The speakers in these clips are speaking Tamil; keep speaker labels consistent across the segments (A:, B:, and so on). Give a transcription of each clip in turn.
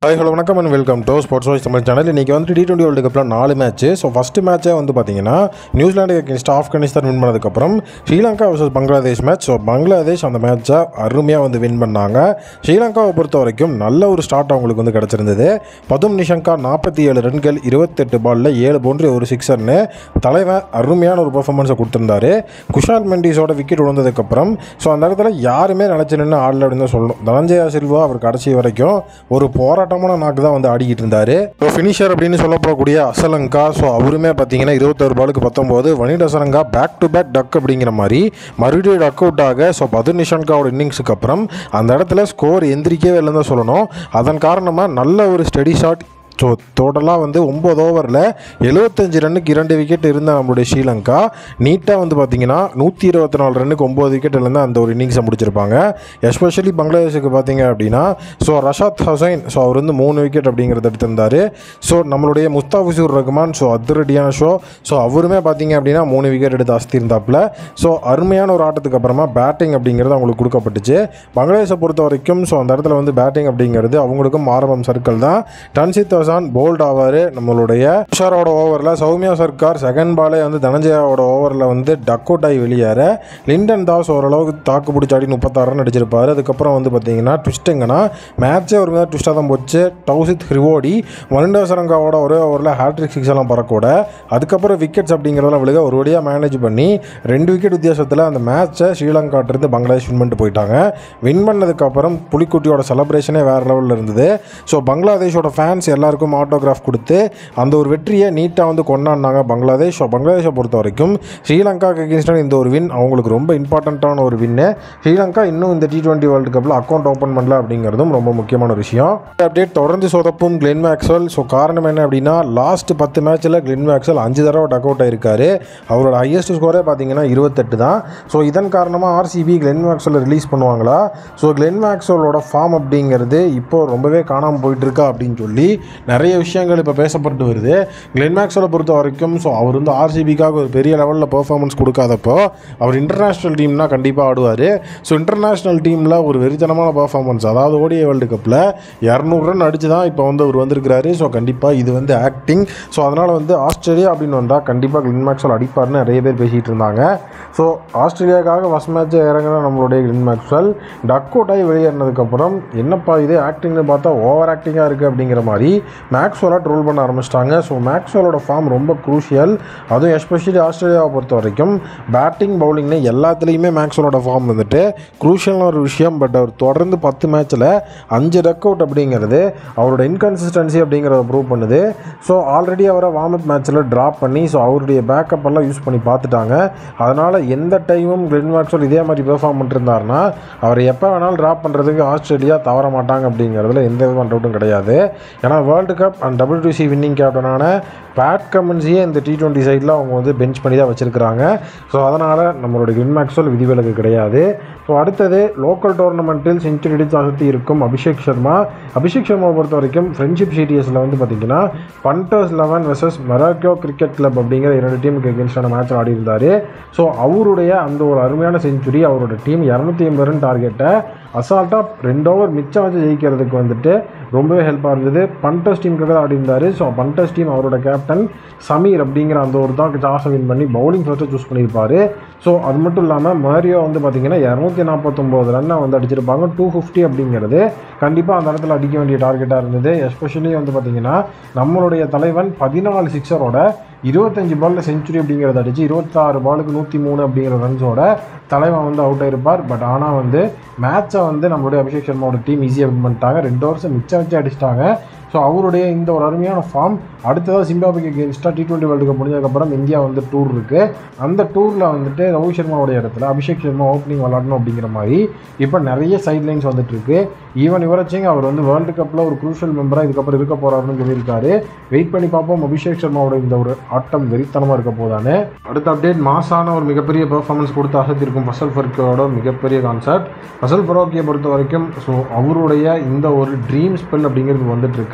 A: ஹாய் ஹலோ வணக்கம் and welcome to sports voice Tamil channel இன்றைக்கி வந்து டி டுவெண்ட்டி வேர்ல்டு கப்பில் நாலு மேட்ச் ஸோ ஃபஸ்ட்டு மேட்ச்சே வந்து பார்த்தீங்கன்னா நியூசிலாண்டு அகேன்ஸ்ட் ஆப்கானிஸ்தான் வின் பண்ணதுக்கப்புறம் Sri Lanka versus Bangladesh match so Bangladesh அந்த மேட்ச்சை அருமையாக வந்து வின் பண்ணாங்க ஸ்ரீலங்காவை பொறுத்த வரைக்கும் நல்ல ஒரு ஸ்டார்ட் அவங்களுக்கு வந்து கிடச்சிருந்தது பதும் நிஷங்கா நாற்பத்தி ஏழு ரன்கள் இருபத்தெட்டு பாலில் ஏழு பவுண்டரி ஒரு சிக்ஸர்னு தலைவன் அருமையான ஒரு பர்ஃபார்மன்ஸை கொடுத்துருந்தாரு குஷால் மெண்டிஸோட விக்கெட் விழுந்ததுக்கப்புறம் ஸோ அந்த இடத்துல யாருமே நினச்சி நின்று ஆடல அப்படின்னு தான் சொல்லணும் தனஞ்சயா சில்வா அவர் கடைசி வரைக்கும் ஒரு போராட்டமான நாக்கு தான் வந்து ஆடிக்கிட்டு இருந்தார் ஸோ ஃபினிஷர் அப்படின்னு சொல்லப்படக்கூடிய அசலங்கா ஸோ அவருமே பார்த்தீங்கன்னா இருபத்தொரு பாலுக்கு பத்தொம்போது வனிட் Asalanka back to back duck அப்படிங்கிற மாதிரி மறுபடியும் டக் அவுட் ஆக ஸோ பதுர் நிஷான்காவோட இன்னிங்ஸுக்கு அப்புறம் அந்த இடத்துல ஸ்கோர் எந்திரிக்கவே இல்லைன்னு தான் சொல்லணும் அதன் காரணமாக நல்ல ஒரு ஸ்டெடி ஷாட் ஸோ டோட்டலாக வந்து ஒம்பது ஓவரில் எழுபத்தஞ்சு ரன்னுக்கு இரண்டு விக்கெட் இருந்த நம்மளுடைய ஸ்ரீலங்கா நீட்டாக வந்து பார்த்தீங்கன்னா நூற்றி இருபத்தி நாலு ரன்னுக்கு ஒம்பது விக்கெட்லேருந்து அந்த ஒரு இன்னிங்ஸை முடிச்சிருப்பாங்க எஸ்பெஷலி பங்களாதேஷுக்கு பார்த்தீங்க அப்படின்னா ஸோ ரஷாத் ஹசைன் ஸோ அவர் வந்து மூணு விக்கெட் அப்படிங்கிறத எடுத்திருந்தார் ஸோ நம்மளுடைய முஸ்தாபிசூர் ரஹ்மான் ஸோ அதிரடியான ஷோ ஸோ அவருமே பார்த்தீங்க அப்படின்னா மூணு விக்கெட் எடுத்து அஸ்திருந்தாப்புல ஸோ அருமையான ஒரு ஆட்டத்துக்கு அப்புறமா பேட்டிங் அப்படிங்கிறது அவங்களுக்கு கொடுக்கப்பட்டுச்சு பங்களாதேஷை பொறுத்த வரைக்கும் ஸோ அந்த இடத்துல வந்து பேட்டிங் அப்படிங்கிறது அவங்களுக்கும் ஆரம்பம் சர்க்கிள் தான் டன்சித் ஹசான் போல்ட் ஆவார் நம்மளுடைய துஷாரோட ஓவரில் சௌமியா சர்க்கார் செகண்ட் பாலே வந்து தனஞ்சயாவோட ஓவரில் வந்து டக் அவுட் ஆகி வெளியேற லிண்டன் தாஸ் ஓரளவுக்கு தாக்கு பிடிச்சி ஆடி முப்பத்தாறு ரன் அடிச்சிருப்பாரு அதுக்கப்புறம் வந்து பார்த்தீங்கன்னா ட்விஸ்ட்டுங்கன்னா மேட்சே ஒரு மாதிரி ட்விஸ்ட்டாக தான் போச்சு டவுசித் ஹிரிவோடி மருண்டாசரங்காவோட ஒரே ஓவரில் ஹேட்ரிக் சிக்ஸ் எல்லாம் பறக்கூட அதுக்கப்புறம் விக்கெட்ஸ் அப்படிங்கிறதெல்லாம் விழுக ஒரு வழியாக மேனேஜ் பண்ணி ரெண்டு விக்கெட் வித்தியாசத்தில் அந்த மேட்சை ஸ்ரீலங்காட்டிருந்து பங்களாதேஷ் வின் பண்ணிட்டு போயிட்டாங்க வின் பண்ணதுக்கப்புறம் புலிக்குட்டியோட செலப்ரேஷனே வேறு லெவலில் இருந்தது ஸோ பங்களாதேஷோட ஃபேன்ஸ் எல்லாருக்கும் ஆட்டோகிராஃப் கொடுத்து அந்த ஒரு வெற்றியை நீட்டாக வந்து கொண்டாடினாங்க பங்களாதேஷ் ஸோ பங்களாதேஷை பொறுத்த வரைக்கும் ஸ்ரீலங்காக்கு அகேன்ஸ்டான இந்த ஒரு வின் அவங்களுக்கு ரொம்ப இம்பார்ட்டண்ட்டான ஒரு வின்னு ஸ்ரீலங்கா இன்னும் இந்த டி டுவெண்ட்டி வேர்ல்டு கப்பில் அக்கௌண்ட் ஓப்பன் பண்ணல அப்படிங்கிறதும் ரொம்ப முக்கியமான ஒரு விஷயம் அப்டேட் தொடர்ந்து சொதப்பும் கிளென் மேக்ஸ்வெல் ஸோ காரணம் என்ன அப்படின்னா லாஸ்ட் பத்து மேட்ச்சில் கிளென் மேக்ஸ்வெல் அஞ்சு தடவை டக் அவுட் ஆயிருக்காரு அவரோட ஹையஸ்ட் ஸ்கோரே பார்த்தீங்கன்னா இருபத்தெட்டு தான் ஸோ இதன் காரணமாக ஆர்சிபி கிளென் மேக்ஸ்வெல் ரிலீஸ் பண்ணுவாங்களா ஸோ கிளென் மேக்ஸ்வெலோட ஃபார்ம் அப்படிங்கிறது இப்போ ரொம்பவே காணாமல் போயிட்டு இருக்கா அப்படின்னு சொல்லி நிறைய விஷயங்கள் இப்போ பேசப்பட்டு வருது கிளென் மேக்ஸ்வெலை பொறுத்த வரைக்கும் ஸோ அவர் வந்து ஆர்சிபிக்காக ஒரு பெரிய லெவலில் பெர்ஃபார்மன்ஸ் கொடுக்காதப்போ அவர் இன்டர்நேஷ்னல் டீம்னா கண்டிப்பாக ஆடுவார் ஸோ இன்டர்நேஷ்னல் டீமில் ஒரு வெறித்தனமான பெர்ஃபார்மன்ஸ் அதாவது ஓடிஐ வேர்ல்டு கப்பில் இரநூறு ரன் அடிச்சு தான் இப்போ வந்து அவர் வந்திருக்கிறாரு ஸோ கண்டிப்பாக இது வந்து ஆக்டிங் ஸோ அதனால் வந்து ஆஸ்திரேலியா அப்படின்னு வந்தால் கண்டிப்பாக கிளின் மேக்ஸ்வெல் அடிப்பார்னு நிறைய பேர் பேசிகிட்டு இருந்தாங்க ஸோ ஆஸ்திரேலியாவுக்காக ஃபஸ்ட் மேட்ச்சை இறங்கின நம்மளுடைய கிளின் மேக்ஸ்வெல் டக் அவுட் ஆகி வெளியேறினதுக்கப்புறம் என்னப்பா இது ஆக்டிங்னு பார்த்தா ஓவர் ஆக்டிங்காக இருக்குது அப்படிங்கிற மாதிரி மேக்ஸ்வெலாக ட்ரோல் பண்ண ஆரம்பிச்சிட்டாங்க ஸோ மேக்ஸ்வெலோட ஃபார்ம் ரொம்ப குரூஷியல் அதுவும் எஸ்பெஷலி ஆஸ்திரேலியாவை பொறுத்த வரைக்கும் பேட்டிங் பவுலிங்னு எல்லாத்துலேயுமே மேக்ஸ்வெலோட ஃபார்ம் வந்துட்டு குரூஷியலான ஒரு விஷயம் பட் அவர் தொடர்ந்து பத்து மேட்ச்சில் அஞ்சு டக் அவுட் அப்படிங்கிறது அவரோட இன்கன்சிஸ்டன்சி அப்படிங்கிறத ப்ரூவ் பண்ணுது ஸோ ஆல்ரெடி அவரை வார்ம் அப் மேட்ச்சில் ட்ராப் பண்ணி ஸோ அவருடைய பேக்கப் எல்லாம் யூஸ் பண்ணி பார்த்துட்டாங்க அதனால் எந்த டைமும் கிளென் மேக்ஸ்வெல் இதே மாதிரி பெர்ஃபார்ம் பண்ணிருந்தாருன்னா அவரை எப்போ வேணாலும் ட்ராப் பண்ணுறதுக்கு ஆஸ்திரேலியா தவற மாட்டாங்க அப்படிங்கிறதுல எந்த விதமான டவுட்டும் கிடையாது ஏன்னா world cup and WTC winning கேப்டனான பேட் கமன்ஸையே இந்த டி டுவெண்ட்டி சைடில் அவங்க வந்து பெஞ்ச் பண்ணி தான் வச்சுருக்கிறாங்க ஸோ அதனால் நம்மளோட கிளின் மேக்ஸ்வெல் விதிவிலக்கு கிடையாது ஸோ அடுத்தது லோக்கல் டோர்னமெண்ட்டில் செஞ்சுரி அடித்து அசத்தி இருக்கும் அபிஷேக் சர்மா அபிஷேக் சர்மாவை பொறுத்த வரைக்கும் ஃப்ரெண்ட்ஷிப் சீரியஸில் வந்து பார்த்திங்கன்னா பண்டர்ஸ் eleven versus Morocco cricket club அப்படிங்கிற இரண்டு டீமுக்கு எகென்ஸ்டான மேட்ச் ஆடி இருந்தார் ஸோ அவருடைய அந்த ஒரு அருமையான செஞ்சுரி அவரோட டீம் இரநூத்தி ஐம்பது ரன் டார்கெட்டை அசால்ட்டாக ரெண்டு ஓவர் மிச்சம் வச்சு ஜெயிக்கிறதுக்கு வந்துட்டு ரொம்பவே ஹெல்ப்பாக இருந்தது பண்டர்ஸ் டீமுக்காக தான் ஆடி இருந்தார் ஸோ பண்டர்ஸ் டீம் அவரோட கேப்டன் சமீர் அப்படிங்கிற அந்த ஒரு தான் டாஸை வின் பண்ணி பவுலிங் ஃபர்ஸ்ட்டு சூஸ் பண்ணியிருப்பார் ஸோ அது மட்டும் இல்லாமல் மேரியோ வந்து பார்த்திங்கன்னா இரநூத்தி நாற்பத்தொம்போது ரன்னை வந்து அடிச்சிருப்பாங்க டூ ஃபிஃப்டி அப்படிங்கிறது கண்டிப்பாக அந்த இடத்துல அடிக்க வேண்டிய டார்கெட்டாக இருந்தது எஸ்பெஷலி வந்து பார்த்திங்கன்னா நம்மளுடைய தலைவன் பதினாலு சிக்ஸரோட இருபத்தஞ்சு பாலில் செஞ்சுரி அப்படிங்கிறத அடிச்சு இருபத்தாறு பாலுக்கு நூற்றி மூணு அப்படிங்கிற ரன்ஸோட தலைவன் வந்து அவுட் ஆயிருப்பார் பட் ஆனால் வந்து மேட்சை வந்து நம்மளுடைய அபிஷேக் சர்மாவோட டீம் ஈஸியாக வின் பண்ணிட்டாங்க ரெண்டு வருஷம் மிச்சம் வச்சு அடிச்சிட்டாங்க ஸோ அவருடைய இந்த ஒரு அருமையான ஃபார்ம் அடுத்ததாக சிம்பாபுக்கு அகேன்ஸ்டாக டி டுவெண்ட்டி வேர்ல்டு கப் முடிஞ்சதுக்கப்புறம் இந்தியா வந்து டூர் இருக்குது அந்த டூரில் வந்துட்டு ரோஹித் சர்மாவுடைய இடத்துல அபிஷேக் சர்மா ஓப்பனிங் விளாடணும் அப்படிங்கிற மாதிரி இப்போ நிறைய சைட்லைன்ஸ் வந்துட்டுருக்கு ஈவன் யுவராஜ் அவர் வந்து வேர்ல்டு கப்பில் ஒரு குரூஷியல் மெம்பராக இதுக்கப்புறம் இருக்க போகிறாருன்னு சொல்லியிருக்காரு வெயிட் பண்ணி பார்ப்போம் அபிஷேக் சர்மாவோட இந்த ஒரு ஆட்டம் வெறித்தனமாக இருக்க போதானே அடுத்த அப்டேட் மாசான ஒரு மிகப்பெரிய பெர்ஃபார்மன்ஸ் கொடுத்து அசத்திருக்கும் ஃபசல் ஃபர்க்கோட மிகப்பெரிய கான்செப்ட் ஃபசல் ஃபரோக்கியை பொறுத்த வரைக்கும் ஸோ அவருடைய இந்த ஒரு ட்ரீம் ஸ்பெல் அப்படிங்கிறது வந்துட்டு இருக்கு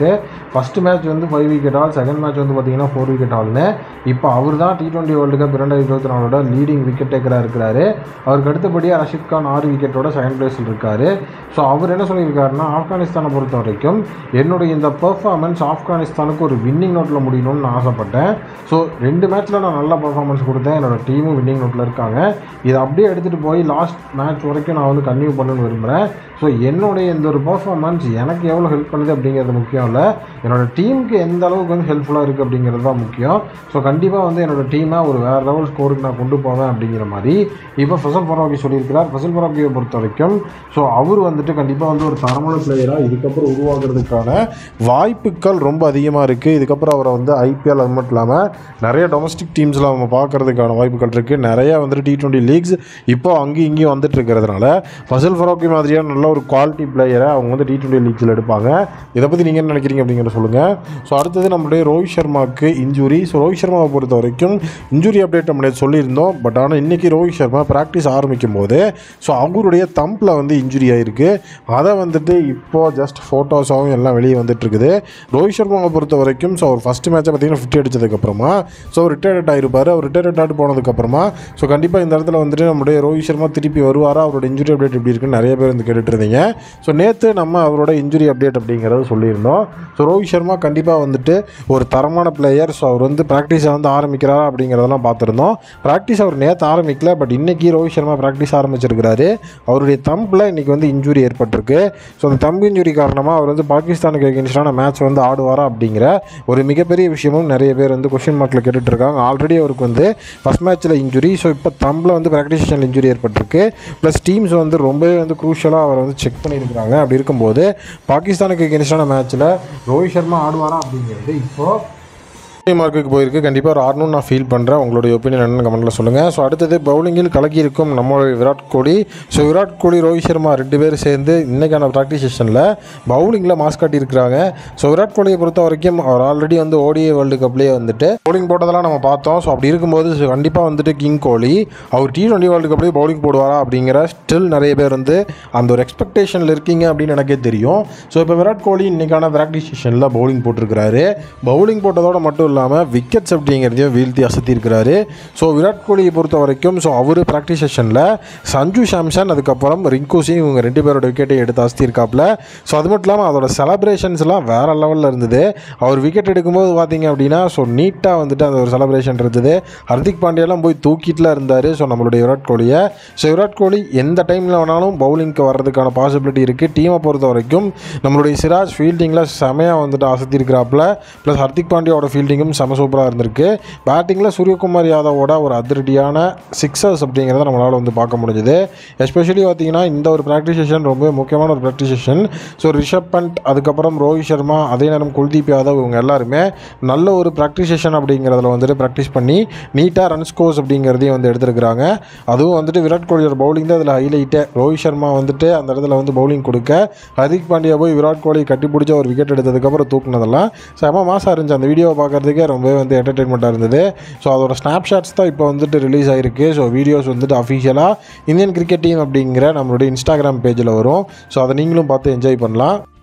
A: இருக்குது ஃபஸ்ட்டு மேட்ச் வந்து five wicket all second match வந்து பார்த்தீங்கன்னா ஃபோர் விக்கெட் ஆல்னு இப்போ அவர் தான் டி டுவெண்ட்டி வேர்ல்டு கப் இரண்டாயிரத்தி இருபத்தி நாலோட லீடிங் விக்கெட் டேக்கராக இருக்கிறாரு அவருக்கு அடுத்தபடியாக ரஷித் கான் ஆறு விக்கெட்டோட செகண்ட் பிளேஸில் இருக்காரு ஸோ அவர் என்ன சொல்லியிருக்காருன்னா ஆப்கானிஸ்தானை பொறுத்த வரைக்கும் என்னுடைய இந்த பெர்ஃபார்மன்ஸ் ஆப்கானிஸ்தானுக்கு ஒரு வின்னிங் நோட்டில் முடியணும்னு நான் ஆசைப்பட்டேன் ஸோ ரெண்டு மேட்ச்சில் நான் நல்ல பர்ஃபார்மன்ஸ் கொடுத்தேன் என்னோட டீமும் வின்னிங் நோட்டில் இருக்காங்க இதை அப்படியே எடுத்துகிட்டு போய் லாஸ்ட் மேட்ச் வரைக்கும் நான் வந்து கன்டினியூ பண்ணணும்னு விரும்புகிறேன் ஸோ என்னுடைய இந்த ஒரு பர்ஃபார்மன்ஸ் எனக்கு எவ்வளோ ஹெல்ப் பண்ணுது அப்படிங்கிறது முக்கியம் இல்லை என்னோட டீமுக்கு எந்த அளவுக்கு வந்து ஹெல்ப்ஃபுல்லாக இருக்குது அப்படிங்கிறது தான் முக்கியம் ஸோ கண்டிப்பாக வந்து என்னோட டீமை ஒரு வேறு லெவல் ஸ்கோருக்கு நான் கொண்டு போவேன் அப்படிங்கிற மாதிரி இப்போ ஃபசல் பராக்கி சொல்லியிருக்கிறார் ஃபசல் பராக்கியை பொறுத்த வரைக்கும் ஸோ அவர் வந்துட்டு கண்டிப்பாக வந்து ஒரு தரமான பிளேயராக இதுக்கப்புறம் உருவாகிறதுக்கான வாய்ப்புகள் ரொம்ப அதிகமாக இருக்குது இதுக்கப்புறம் அவரை வந்து ஐபிஎல் அது மட்டும் இல்லாமல் நிறைய டொமஸ்டிக் டீம்ஸில் நம்ம பார்க்கறதுக்கான வாய்ப்புகள் இருக்குது நிறைய வந்துட்டு டி டுவெண்ட்டி லீக்ஸ் இப்போ அங்கேயும் இங்கேயும் வந்துட்டு இருக்கிறதுனால ஃபசல் ஃபரோக்கி மாதிரியான நல்ல ஒரு குவாலிட்டி பிளேயரை அவங்க வந்து டி டுவெண்ட்டி லீக்ஸில் எடுப்பாங்க இதை பற்றி நீங்கள் என்ன நினைக்கிறீங்க அப்படிங்கிறத சொல்லுங்கள் ஸோ அடுத்தது நம்மளுடைய ரோஹித் சர்மாவுக்கு இன்ஜுரி ஸோ ரோஹித் சர்மாவை பொறுத்த வரைக்கும் இன்ஜுரி அப்டேட் நம்ம நேத்து சொல்லியிருந்தோம் பட் ஆனால் இன்றைக்கி ரோஹித் சர்மா ப்ராக்டிஸ் ஆரம்பிக்கும் போது ஸோ அவருடைய தம்பில் வந்து இன்ஜுரி ஆயிருக்கு அதை வந்துட்டு இப்போது ஜஸ்ட் ஃபோட்டோஸாகவும் எல்லாம் வெளியே வந்துட்டு இருக்குது ரோஹித் சர்மாவை பொறுத்த வரைக்கும் ஸோ அவர் ஃபஸ்ட் மேட்சை பார்த்தீங்கன்னா ஃபிஃப்டி அடிச்சதுக்கப்புறமா ஸோ அவர் ரிட்டையர்ட் ஆகிருப்பார் அவர் ரிட்டையர்ட் ஆகிட்டு போனதுக்கப்புறமா ஸோ கண்டிப்பாக இந்த இடத்துல வந்துட்டு நம்மளுடைய ரோஹித் சர்மா திருப்பி வருவாரா அவரோட இன்ஜுரி அப்டேட் எப்படி இருக்குன்னு நிறைய பேர் வந்து கேட்டுட்டு இருந்தீங்க ஸோ நேற்று நம்ம அவரோட இன்ஜுரி அப்டேட் அப்படிங்கிறத சொல்லியிருந்தோம் ஸோ ரோஹித் சர்மா கண்டிப்பாக வந்துட்டு ஒரு தரமான பிளேயர் ஸோ அவர் வந்து ப்ராக்டிஸை வந்து ஆரம்பிக்கிறாரா அப்படிங்கிறதெல்லாம் பார்த்துருந்தோம் ப்ராக்டிஸ் அவர் நேற்று ஆரம்பிக்கல பட் இன்றைக்கி ரோஹித் சர்மா ப்ராக்டிஸ் ஆரம்பிச்சிருக்கிறாரு அவருடைய தம்பில் இன்றைக்கி வந்து இன்ஜுரி ஏற்பட்டிருக்கு ஸோ அந்த தம்பு இன்ஜுரி காரணமாக அவர் வந்து பாகிஸ்தானுக்கு எகென்ஸ்டான மேட்ச் வந்து ஆடுவாரா அப்படிங்கிற ஒரு மிகப்பெரிய விஷயமும் நிறைய பேர் வந்து கொஷின் மார்க்கில் கேட்டுட்டு இருக்காங்க ஆல்ரெடி அவருக்கு வந்து ஃபஸ்ட் மேட்ச்சில் இன்ஜுரி ஸோ இப்போ தம்பில் வந்து ப்ராக்டிஸ் செஷனில் இன்ஜுரி ஏற்பட்டிருக்கு ப்ளஸ் டீம்ஸ் வந்து ரொம்பவே வந்து க்ரூஷியலாக அவர் வந்து செக் பண்ணியிருக்கிறாங்க அப்படி இருக்கும்போது பாகிஸ்தானுக்கு எகென்ஸ்டான மேட்ச்சில் ரோஹித் சர்மா ஆடுவாரா அப்படிங்கிறது இப்போது மார்க்குக்கு போயிருக்கு கண்டிப்பாக ஒரு ஆடணும்னு நான் ஃபீல் பண்ணுறேன் உங்களுடைய ஒப்பீனியன் என்னன்னு கமெண்ட்டில் சொல்லுங்கள் ஸோ அடுத்தது பவுலிங்கில் கலக்கி இருக்கும் நம்மளுடைய விராட் கோலி ஸோ விராட் கோலி ரோஹித் சர்மா ரெண்டு பேரும் சேர்ந்து இன்றைக்கான ப்ராக்டிஸ் செஷனில் பவுலிங்கில் மாஸ் காட்டியிருக்கிறாங்க ஸோ விராட் கோலியை பொறுத்த வரைக்கும் அவர் ஆல்ரெடி வந்து ஓடிஏ வேர்ல்டு கப்லேயே வந்துட்டு பவுலிங் போட்டதெல்லாம் நம்ம பார்த்தோம் ஸோ அப்படி இருக்கும்போது so கண்டிப்பாக வந்துட்டு கிங் கோலி அவர் டி டுவெண்ட்டி வேர்ல்டு கப்லேயே பவுலிங் போடுவாரா அப்படிங்கிற ஸ்டில் நிறைய பேர் வந்து அந்த ஒரு எக்ஸ்பெக்டேஷனில் இருக்கீங்க அப்படின்னு எனக்கே தெரியும் ஸோ இப்போ விராட் கோலி இன்றைக்கான ப்ராக்டிஸ் செஷனில் பவுலிங் போட்டிருக்கிறாரு பவுலிங் போட்டதோட மட்டும் இல்லாமல் விக்கெட்ஸ் அப்படிங்கிறதையும் வீழ்த்தி அசத்தியிருக்கிறாரு ஸோ விராட் கோலியை பொறுத்த வரைக்கும் ஸோ அவர் ப்ராக்டிஸ் செஷனில் சஞ்சு சாம்சன் அதுக்கப்புறம் ரிங்கு சிங் இவங்க ரெண்டு பேரோட விக்கெட்டை எடுத்து அசத்தியிருக்காப்புல ஸோ அது மட்டும் இல்லாமல் அதோட செலப்ரேஷன்ஸ்லாம் வேறு லெவலில் இருந்தது அவர் விக்கெட் எடுக்கும்போது பார்த்தீங்க அப்படின்னா ஸோ நீட்டாக வந்துட்டு அந்த ஒரு செலப்ரேஷன் இருந்தது ஹர்திக் பாண்டியாலாம் போய் தூக்கிட்டுலாம் இருந்தார் ஸோ நம்மளுடைய விராட் கோலியை ஸோ விராட் கோலி எந்த டைமில் வேணாலும் பவுலிங்க்கு வர்றதுக்கான பாசிபிலிட்டி இருக்குது டீமை பொறுத்த வரைக்கும் நம்மளுடைய சிராஜ் ஃபீல்டிங்கில் செமையாக வந்துட்டு அசத்தியிருக்கிறாப்புல ப்ளஸ் ஹர்திக் பாண்டியாவோட ஃபீல்டிங்கும் செம சூப்பராக இருந்திருக்கு பேட்டிங்கில் சூரியகுமார் யாதவோட ஒரு அதிரடியான சிக்ஸர்ஸ் அப்படிங்கிறத நம்மளால் வந்து பார்க்க முடிஞ்சுது எஸ்பெஷலி பார்த்தீங்கன்னா இந்த ஒரு ப்ராக்டிஸ் செஷன் ரொம்ப முக்கியமான ஒரு practice session so Rishabh Pant அதுக்கப்புறம் ரோஹித் சர்மா அதே நேரம் குல்தீப் யாதவ் இவங்க எல்லாருமே நல்ல ஒரு ப்ராக்டிஸ் செஷன் அப்படிங்கிறதுல வந்துட்டு ப்ராக்டிஸ் பண்ணி நீட்டாக ரன் ஸ்கோர்ஸ் அப்படிங்கிறதையும் வந்து எடுத்திருக்கிறாங்க அதுவும் வந்துட்டு விராட் கோலியோட பவுலிங் தான் அதில் ஹைலைட்டு ரோஹித் சர்மா வந்துட்டு அந்த இடத்துல வந்து பவுலிங் கொடுக்க ஹர்திக் பாண்டியா போய் விராட் கோலி கட்டி பிடிச்ச ஒரு விக்கெட் எடுத்ததுக்கப்புறம் தூக்குனதெல்லாம் செம மாசாக இருந்துச்சு அந்த வீடியோவை பார்க்குறதுக்கே ரொம்பவே வந்து என்டர்டெயின்மெண்ட்டாக இருந்தது ஸோ அதோட ஸ்னாப்ஷாட்ஸ் தான் இப்போ வந்துட்டு ரிலீஸ் ஆகிருக்கு ஸோ வீடியோஸ் வந்துட்டு அஃபிஷியலாக இந்தியன் கிரிக்கெட் டீம் அப்படிங்கிற நம்மளுடைய இன்ஸ்டாகிராம் பேஜில் வரும் ஸோ அதை நீங்களும் பார்த்து என்ஜாய் பண்ணலாம்